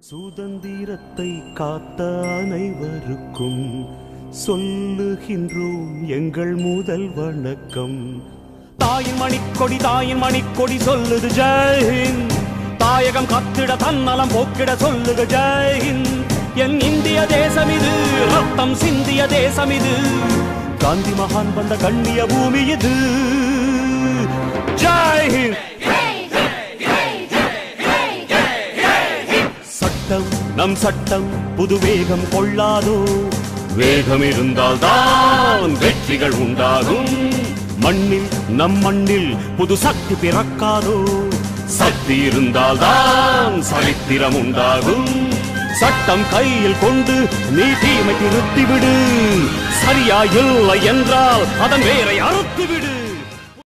சுதந்திரத்தை காத்த அனைவருக்கும் சொல்லுகின்றோம் எங்கள் முதல் வணக்கம் தாயின் மணிக்கொடி தாயின் மணிக்கொடி சொல்லுது ஜெய்ஹிந்த் தாயகம் கத்திட தன்னலம் போக்கிட சொல்லுக ஜெய்ஹிந்த் என் இந்திய தேசம் இது ரத்தம் சிந்திய தேசம் இது காந்தி மகான் வந்த கண்ணிய பூமி இது ஜெய்ஹிந்த் சட்டம் நம் சட்டம் புது வேகம் கொள்ளாதோ வேகம் இருந்தால் தான் வெற்றிகள் உண்டாகும் மண்ணில் நம் மண்ணில் புது சக்தி பிறக்காதோ சக்தி இருந்தால் தான் சரித்திரம் உண்டாகும் சட்டம் கையில் கொண்டு நீ தீமை நிறுத்திவிடு சரியா இல்லை என்றால் அதன் வேரை அறுத்துவிடு